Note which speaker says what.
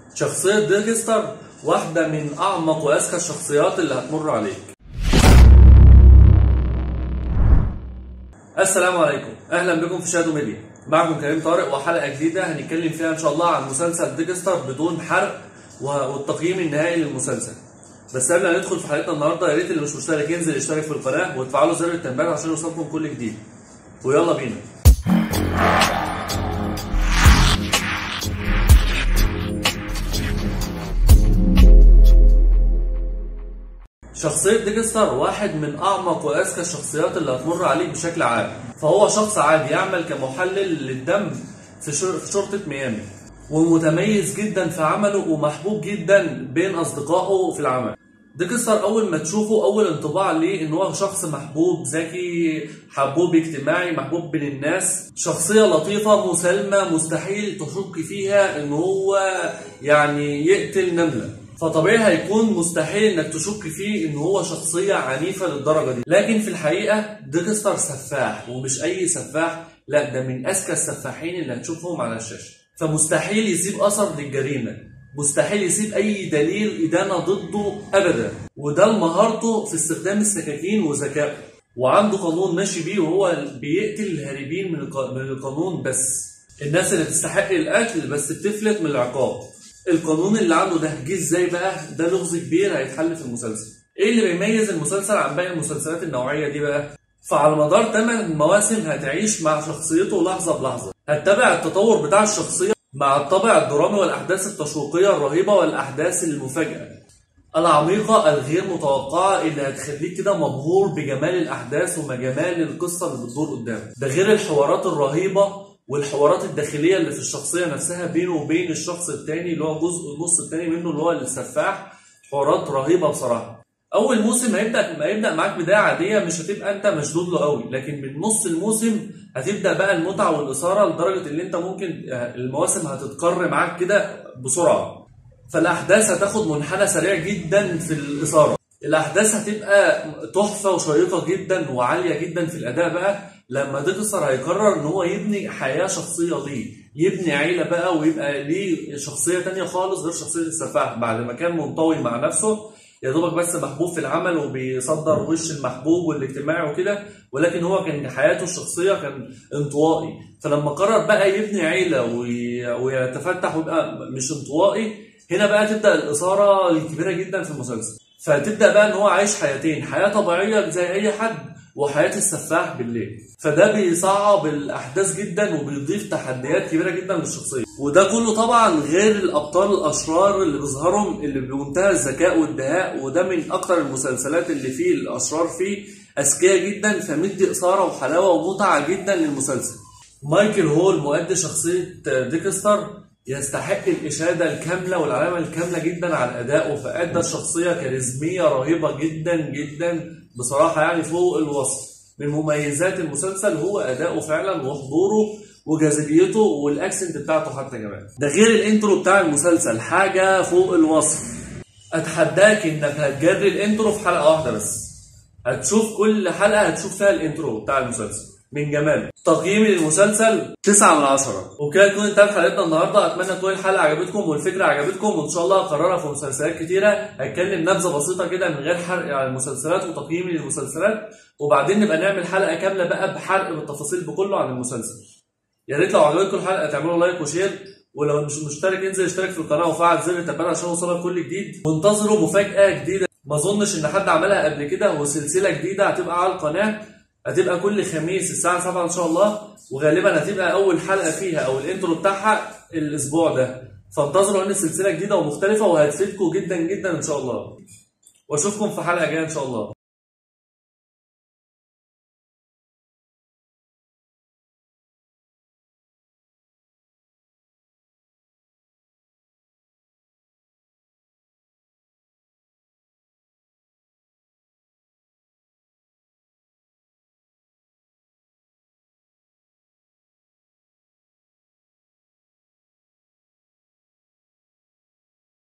Speaker 1: شخصية ديكستر واحدة من أعمق وأذكى الشخصيات اللي هتمر عليك السلام عليكم أهلا بكم في شادو ميديا معكم كريم طارق وحلقة جديدة هنتكلم فيها إن شاء الله عن مسلسل ديكستر بدون حرق والتقييم النهائي للمسلسل بس قبل ما ندخل في حلقتنا النهارده يا ريت اللي مش مشترك ينزل يشترك في القناة وتفعلوا زر التنبيهات عشان يوصلكم كل جديد ويلا بينا شخصية ديكستر واحد من أعمق وأذكى الشخصيات اللي هتمر عليك بشكل عام فهو شخص عادي يعمل كمحلل للدم في شر- في شرطة ميامي ومتميز جدا في عمله ومحبوب جدا بين أصدقائه في العمل ديكستر أول ما تشوفه أول انطباع ليه إن هو شخص محبوب ذكي حبوب اجتماعي محبوب بين الناس شخصية لطيفة مسالمة مستحيل تشك فيها إن هو يعني يقتل نملة فطبيعي هيكون مستحيل انك تشك فيه ان هو شخصيه عنيفه للدرجه دي لكن في الحقيقه ديكستر سفاح ومش اي سفاح لا ده من اذكى السفاحين اللي هتشوفهم على الشاشه فمستحيل يسيب اثر للجريمه مستحيل يسيب اي دليل ادانه ضده ابدا وده مهارته في استخدام السكاكين وذكائه وعنده قانون ماشي بيه وهو بيقتل الهاربين من الق- من القانون بس الناس اللي تستحق القتل بس بتفلت من العقاب القانون اللي عنده ده جه ازاي بقى ده لغز كبير هيتحل في المسلسل ايه اللي بيميز المسلسل عن باقي المسلسلات النوعيه دي بقى فعلى مدار 8 مواسم هتعيش مع شخصيته لحظه بلحظه هتتابع التطور بتاع الشخصيه مع الطابع الدرامي والاحداث التشويقيه الرهيبه والاحداث المفاجئه العميقة الغير متوقعة اللي هتخليك كده مبهور بجمال الأحداث وجمال القصة اللي بتدور قدامك ده غير الحوارات الرهيبة والحوارات الداخلية اللي في الشخصية نفسها بينه وبين الشخص التاني اللي هو جزء النص التاني منه اللي هو السفاح حوارات رهيبة بصراحة أول موسم هيبدأ هيبدأ معاك بداية عادية مش هتبقى أنت مشدود له قوي لكن من نص الموسم هتبدأ بقى المتعة والإثارة لدرجة إن أنت ممكن المواسم هتتكرر معاك كده بسرعة فالاحداث هتاخد منحنى سريع جدا في الاثاره الاحداث هتبقى تحفه وشيقه جدا وعاليه جدا في الاداء بقى لما ديكستر هيقرر ان هو يبني حياه شخصيه ليه يبني عيله بقى ويبقى ليه شخصيه تانية خالص غير شخصيه السفاح بعد ما كان منطوي مع نفسه يا دوبك بس محبوب في العمل وبيصدر وش المحبوب والاجتماعي وكده ولكن هو كان حياته الشخصيه كان انطوائي فلما قرر بقى يبني عيله وي- ويتفتح ويبقى مش انطوائي هنا بقى تبدا الاثاره الكبيره جدا في المسلسل فتبدا بقى ان هو عايش حياتين حياه طبيعيه زي اي حد وحياه السفاح بالليل فده بيصعب الاحداث جدا وبيضيف تحديات كبيره جدا للشخصيه وده كله طبعا غير الابطال الاشرار اللي بيظهرهم اللي بمنتهى الذكاء والدهاء وده من اكتر المسلسلات اللي فيه الاشرار فيه اذكياء جدا فمدي اثاره وحلاوه ومتعه جدا للمسلسل مايكل هول مؤدي شخصيه ديكستر يستحق الإشادة الكاملة والعلامة الكاملة جدا على أدائه فأدى الشخصية كاريزمية رهيبة جدا جدا بصراحة يعني فوق الوصف من مميزات المسلسل هو أداؤه فعلا وحضوره وجاذبيته والأكسنت بتاعته حتى كمان ده غير الانترو بتاع المسلسل حاجة فوق الوصف أتحداك إنك هتجري الانترو في حلقة واحدة بس هتشوف كل حلقة هتشوف فيها الانترو بتاع المسلسل من جماله تقييمي للمسلسل 9 من 10 وكده تكون انتهت حلقتنا النهارده اتمنى تكون الحلقه عجبتكم والفكره عجبتكم وان شاء الله هكررها في مسلسلات كتيره هتكلم نبذه بسيطه كده من غير حرق على المسلسلات وتقييمي للمسلسلات وبعدين نبقى نعمل حلقه كامله بقى بحرق بالتفاصيل بكله عن المسلسل يا ريت لو عجبتكم الحلقه تعملوا لايك وشير ولو مش مشترك انزل اشترك في القناه وفعل زر التنبيه عشان يوصلك كل جديد وانتظروا مفاجاه جديده ما اظنش ان حد عملها قبل كده وسلسله جديده هتبقى على القناه هتبقى كل خميس الساعه 7 ان شاء الله وغالبا هتبقى اول حلقه فيها او الانترو بتاعها الاسبوع ده فانتظروا ان السلسله جديده ومختلفه وهتفيدكم جدا جدا ان شاء الله واشوفكم في حلقه جايه ان شاء الله